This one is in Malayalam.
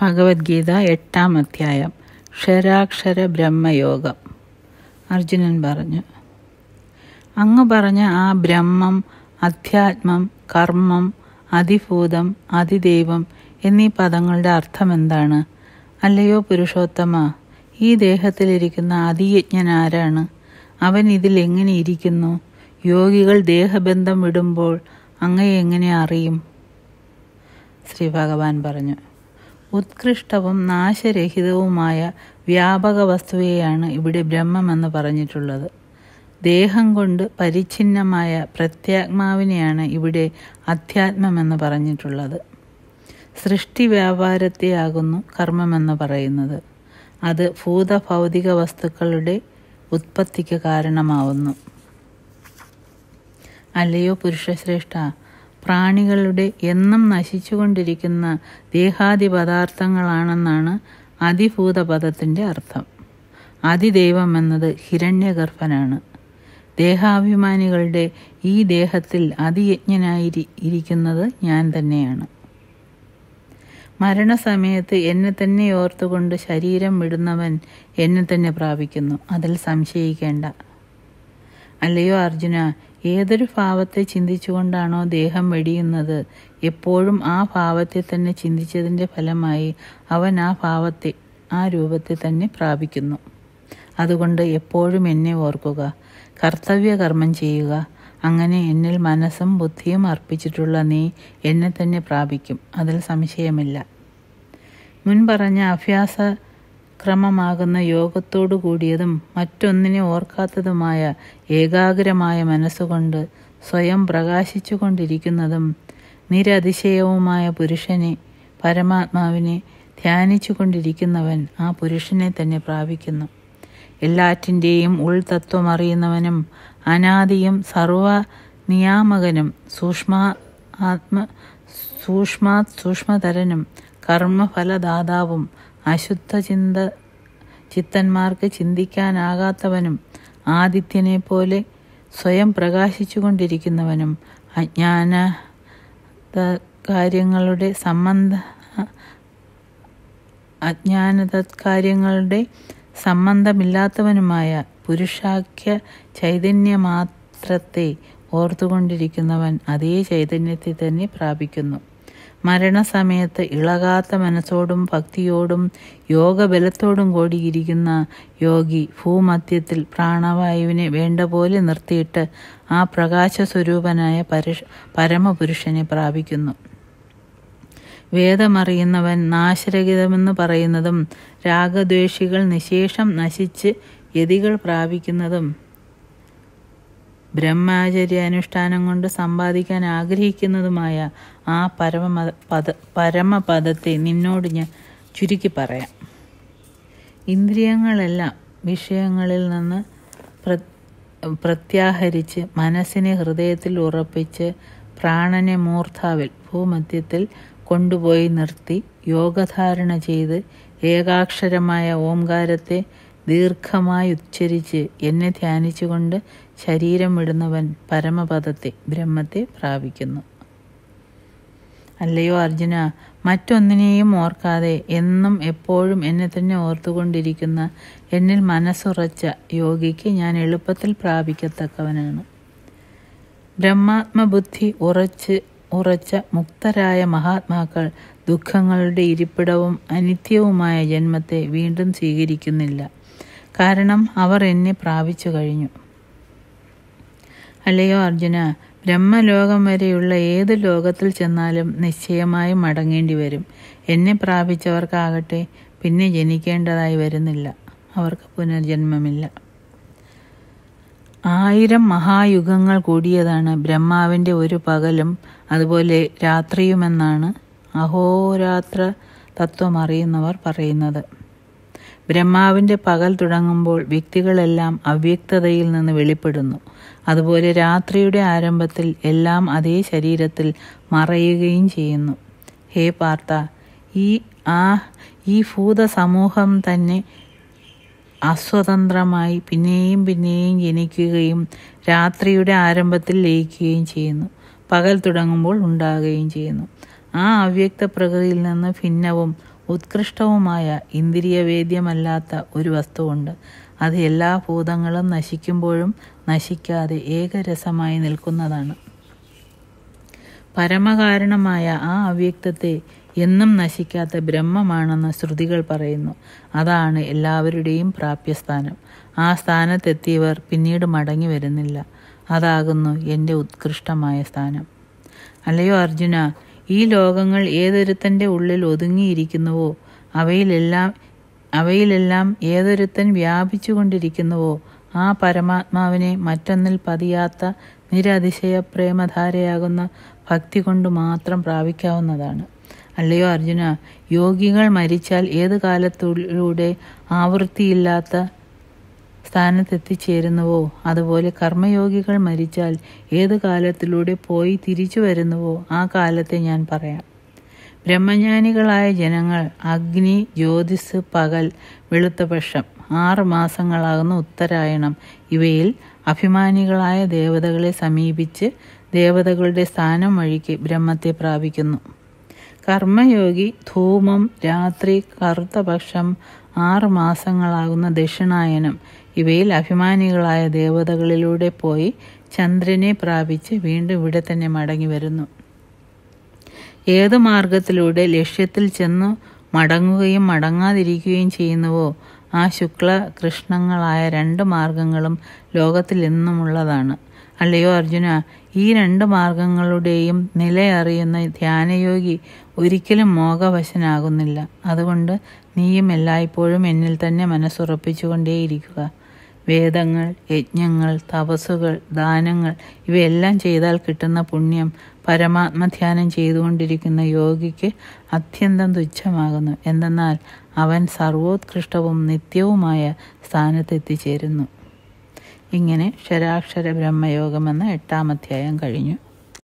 ഭഗവത്ഗീത എട്ടാം അധ്യായം ക്ഷരാക്ഷര ബ്രഹ്മയോഗം അർജുനൻ പറഞ്ഞു അങ്ങ് പറഞ്ഞ ആ ബ്രഹ്മം അധ്യാത്മം കർമ്മം അതിഭൂതം അതിദൈവം എന്നീ പദങ്ങളുടെ അർത്ഥം എന്താണ് അല്ലയോ പുരുഷോത്തമ ഈ ദേഹത്തിലിരിക്കുന്ന അതിയജ്ഞൻ ആരാണ് അവൻ ഇതിൽ എങ്ങനെ ഇരിക്കുന്നു യോഗികൾ ദേഹബന്ധം വിടുമ്പോൾ അങ്ങയെ എങ്ങനെ അറിയും ശ്രീ ഭഗവാൻ പറഞ്ഞു ഉത്കൃഷ്ടവും നാശരഹിതവുമായ വ്യാപക വസ്തുവെയാണ് ഇവിടെ ബ്രഹ്മമെന്ന് പറഞ്ഞിട്ടുള്ളത് ദേഹം കൊണ്ട് പരിച്ഛിന്നമായ പ്രത്യാത്മാവിനെയാണ് ഇവിടെ അധ്യാത്മമെന്ന് പറഞ്ഞിട്ടുള്ളത് സൃഷ്ടി വ്യാപാരത്തെയാകുന്നു കർമ്മമെന്ന് പറയുന്നത് അത് ഭൂതഭൗതിക വസ്തുക്കളുടെ ഉത്പത്തിക്ക് കാരണമാവുന്നു അല്ലയോ പുരുഷശ്രേഷ്ഠ പ്രാണികളുടെ എന്നും നശിച്ചുകൊണ്ടിരിക്കുന്ന ദേഹാദി പദാർത്ഥങ്ങളാണെന്നാണ് അതിഭൂത പദത്തിൻ്റെ അർത്ഥം അതിദൈവം എന്നത് ഹിരണ്യഗർഭനാണ് ദേഹാഭിമാനികളുടെ ഈ ദേഹത്തിൽ അതിയജ്ഞനായി ഇരിക്കുന്നത് ഞാൻ തന്നെയാണ് മരണസമയത്ത് എന്നെ തന്നെ ഓർത്തുകൊണ്ട് ശരീരം വിടുന്നവൻ എന്നെ തന്നെ പ്രാപിക്കുന്നു അതിൽ സംശയിക്കേണ്ട അല്ലയോ അർജുന ഏതൊരു ഭാവത്തെ ചിന്തിച്ചുകൊണ്ടാണോ ദേഹം വെടിയുന്നത് എപ്പോഴും ആ ഭാവത്തെ തന്നെ ചിന്തിച്ചതിൻ്റെ ഫലമായി അവൻ ആ ഭാവത്തെ ആ രൂപത്തെ തന്നെ പ്രാപിക്കുന്നു അതുകൊണ്ട് എപ്പോഴും എന്നെ ഓർക്കുക കർത്തവ്യ കർമ്മം ചെയ്യുക അങ്ങനെ എന്നിൽ മനസ്സും ബുദ്ധിയും അർപ്പിച്ചിട്ടുള്ള നീ എന്നെ തന്നെ പ്രാപിക്കും അതിൽ സംശയമില്ല മുൻപറഞ്ഞ അഭ്യാസ ക്രമമാകുന്ന യോഗത്തോടു കൂടിയതും മറ്റൊന്നിനെ ഓർക്കാത്തതുമായ ഏകാഗ്രമായ മനസ്സുകൊണ്ട് സ്വയം പ്രകാശിച്ചു കൊണ്ടിരിക്കുന്നതും നിരതിശയവുമായ പുരുഷനെ പരമാത്മാവിനെ ധ്യാനിച്ചു കൊണ്ടിരിക്കുന്നവൻ ആ പുരുഷനെ തന്നെ പ്രാപിക്കുന്നു എല്ലാറ്റിൻ്റെയും ഉൾതത്വം അറിയുന്നവനും അനാദിയും സർവ നിയാമകനും സൂക്ഷ്മ ആത്മ സൂക്ഷ്മാത് സൂക്ഷ്മതരനും കർമ്മഫലദാതാവും അശുദ്ധ ചിന്ത ചിത്തന്മാർക്ക് ചിന്തിക്കാനാകാത്തവനും ആദിത്യനെ പോലെ സ്വയം പ്രകാശിച്ചു കൊണ്ടിരിക്കുന്നവനും അജ്ഞാന കാര്യങ്ങളുടെ സംബന്ധ അജ്ഞാനത കാര്യങ്ങളുടെ സംബന്ധമില്ലാത്തവനുമായ പുരുഷാഖ്യ ചൈതന്യമാത്രത്തെ ഓർത്തുകൊണ്ടിരിക്കുന്നവൻ അതേ ചൈതന്യത്തെ തന്നെ പ്രാപിക്കുന്നു മരണസമയത്ത് ഇളകാത്ത മനസ്സോടും ഭക്തിയോടും യോഗബലത്തോടും കൂടിയിരിക്കുന്ന യോഗി ഭൂമധ്യത്തിൽ പ്രാണവായുവിനെ വേണ്ട പോലെ നിർത്തിയിട്ട് ആ പ്രകാശസ്വരൂപനായ പരുഷ പരമപുരുഷനെ പ്രാപിക്കുന്നു വേദമറിയുന്നവൻ നാശരഹിതമെന്ന് പറയുന്നതും രാഗദ്വേഷികൾ നിശേഷം നശിച്ച് യതികൾ പ്രാപിക്കുന്നതും ബ്രഹ്മാചര്യ അനുഷ്ഠാനം കൊണ്ട് സമ്പാദിക്കാൻ ആഗ്രഹിക്കുന്നതുമായ ആ പരമ പദ പരമപദത്തെ നിന്നോട് ഞാൻ ചുരുക്കി പറയാം ഇന്ദ്രിയങ്ങളെല്ലാം വിഷയങ്ങളിൽ നിന്ന് പ്ര പ്രത്യാഹരിച്ച് മനസ്സിനെ ഹൃദയത്തിൽ ഉറപ്പിച്ച് പ്രാണനെ മൂർധാവിൽ ഭൂമധ്യത്തിൽ കൊണ്ടുപോയി നിർത്തി യോഗധാരണ ചെയ്ത് ഏകാക്ഷരമായ ഓംകാരത്തെ ദീർഘമായി ഉച്ചരിച്ച് എന്നെ ധ്യാനിച്ചുകൊണ്ട് ശരീരം വിടുന്നവൻ പരമപദത്തെ ബ്രഹ്മത്തെ പ്രാപിക്കുന്നു അല്ലയോ അർജുന മറ്റൊന്നിനെയും ഓർക്കാതെ എന്നും എപ്പോഴും എന്നെ തന്നെ ഓർത്തുകൊണ്ടിരിക്കുന്ന എന്നിൽ മനസ്സുറച്ച യോഗിക്ക് ഞാൻ എളുപ്പത്തിൽ പ്രാപിക്കത്തക്കവനാണ് ബ്രഹ്മാത്മബുദ്ധി ഉറച്ച് ഉറച്ച മുക്തരായ മഹാത്മാക്കൾ ദുഃഖങ്ങളുടെ ഇരിപ്പിടവും അനിത്യവുമായ ജന്മത്തെ വീണ്ടും സ്വീകരിക്കുന്നില്ല കാരണം അവർ എന്നെ പ്രാപിച്ചു കഴിഞ്ഞു അല്ലയോ അർജുന ബ്രഹ്മലോകം വരെയുള്ള ഏത് ലോകത്തിൽ ചെന്നാലും നിശ്ചയമായും മടങ്ങേണ്ടി വരും എന്നെ പ്രാപിച്ചവർക്കാകട്ടെ പിന്നെ ജനിക്കേണ്ടതായി വരുന്നില്ല അവർക്ക് പുനർജന്മമില്ല ആയിരം മഹായുഗങ്ങൾ കൂടിയതാണ് ബ്രഹ്മാവിൻ്റെ ഒരു പകലും അതുപോലെ രാത്രിയുമെന്നാണ് അഹോരാത്ര തത്വം അറിയുന്നവർ പറയുന്നത് ബ്രഹ്മാവിൻ്റെ പകൽ തുടങ്ങുമ്പോൾ വ്യക്തികളെല്ലാം അവ്യക്തതയിൽ നിന്ന് വെളിപ്പെടുന്നു അതുപോലെ രാത്രിയുടെ ആരംഭത്തിൽ എല്ലാം അതേ ശരീരത്തിൽ മറയുകയും ചെയ്യുന്നു ഹേ പാർത്ത ഈ ആ ഈ ഭൂത സമൂഹം തന്നെ അസ്വതന്ത്രമായി പിന്നെയും പിന്നെയും ജനിക്കുകയും രാത്രിയുടെ ആരംഭത്തിൽ ലയിക്കുകയും ചെയ്യുന്നു പകൽ തുടങ്ങുമ്പോൾ ഉണ്ടാകുകയും ചെയ്യുന്നു ആ അവ്യക്ത പ്രകൃതിയിൽ നിന്ന് ഭിന്നവും ഉത്കൃഷ്ടവുമായ ഇന്ദ്രിയവേദ്യമല്ലാത്ത ഒരു വസ്തുവുണ്ട് അത് എല്ലാ ഭൂതങ്ങളും നശിക്കുമ്പോഴും നശിക്കാതെ ഏകരസമായി നിൽക്കുന്നതാണ് പരമകാരണമായ ആ അവ്യക്തത്തെ എന്നും നശിക്കാത്ത ബ്രഹ്മമാണെന്ന് ശ്രുതികൾ പറയുന്നു അതാണ് എല്ലാവരുടെയും പ്രാപ്യസ്ഥാനം ആ സ്ഥാനത്തെത്തിയവർ പിന്നീട് മടങ്ങി വരുന്നില്ല അതാകുന്നു എൻ്റെ ഉത്കൃഷ്ടമായ സ്ഥാനം അല്ലയോ അർജുന ഈ ലോകങ്ങൾ ഏതൊരുത്തൻ്റെ ഉള്ളിൽ ഒതുങ്ങിയിരിക്കുന്നുവോ അവയിലെല്ലാം അവയിലെല്ലാം ഏതൊരുത്തൻ വ്യാപിച്ചുകൊണ്ടിരിക്കുന്നുവോ ആ പരമാത്മാവിനെ മറ്റൊന്നിൽ പതിയാത്ത നിരതിശയ പ്രേമധാരയാകുന്ന ഭക്തി കൊണ്ട് മാത്രം പ്രാപിക്കാവുന്നതാണ് അല്ലയോ അർജുന യോഗികൾ മരിച്ചാൽ ഏത് കാലത്തിലൂടെ ആവൃത്തിയില്ലാത്ത സ്ഥാനത്തെത്തിച്ചേരുന്നുവോ അതുപോലെ കർമ്മയോഗികൾ മരിച്ചാൽ ഏത് കാലത്തിലൂടെ പോയി തിരിച്ചു വരുന്നുവോ ആ കാലത്തെ ഞാൻ പറയാം ബ്രഹ്മജ്ഞാനികളായ ജനങ്ങൾ അഗ്നി ജ്യോതിസ് പകൽ വെളുത്തപക്ഷം ആറ് മാസങ്ങളാകുന്ന ഉത്തരായണം ഇവയിൽ അഭിമാനികളായ ദേവതകളെ സമീപിച്ച് ദേവതകളുടെ സ്ഥാനം വഴിക്ക് ബ്രഹ്മത്തെ പ്രാപിക്കുന്നു കർമ്മയോഗി ധൂമം രാത്രി കറുത്തപക്ഷം ആറ് മാസങ്ങളാകുന്ന ദക്ഷിണായനം ഇവയിൽ അഭിമാനികളായ ദേവതകളിലൂടെ പോയി ചന്ദ്രനെ പ്രാപിച്ച് വീണ്ടും ഇവിടെ തന്നെ മടങ്ങി വരുന്നു ഏത് മാർഗത്തിലൂടെ ലക്ഷ്യത്തിൽ ചെന്നു മടങ്ങുകയും മടങ്ങാതിരിക്കുകയും ചെയ്യുന്നുവോ ആ ശുക്ല കൃഷ്ണങ്ങളായ രണ്ട് മാർഗങ്ങളും ലോകത്തിൽ എന്നുമുള്ളതാണ് അല്ലയോ അർജുന ഈ രണ്ട് മാർഗങ്ങളുടെയും നിലയറിയുന്ന ധ്യാനയോഗി ഒരിക്കലും മോഹവശനാകുന്നില്ല അതുകൊണ്ട് നീയും എല്ലായ്പ്പോഴും എന്നിൽ തന്നെ മനസ്സുറപ്പിച്ചുകൊണ്ടേയിരിക്കുക വേദങ്ങൾ യജ്ഞങ്ങൾ തപസ്സുകൾ ദാനങ്ങൾ ഇവയെല്ലാം ചെയ്താൽ കിട്ടുന്ന പുണ്യം പരമാത്മധ്യാനം ചെയ്തുകൊണ്ടിരിക്കുന്ന യോഗിക്ക് അത്യന്തം തുച്ഛമാകുന്നു എന്തെന്നാൽ അവൻ സർവോത്കൃഷ്ടവും നിത്യവുമായ സ്ഥാനത്തെത്തിച്ചേരുന്നു ഇങ്ങനെ ക്ഷരാക്ഷര ബ്രഹ്മയോഗം എന്ന എട്ടാം അധ്യായം കഴിഞ്ഞു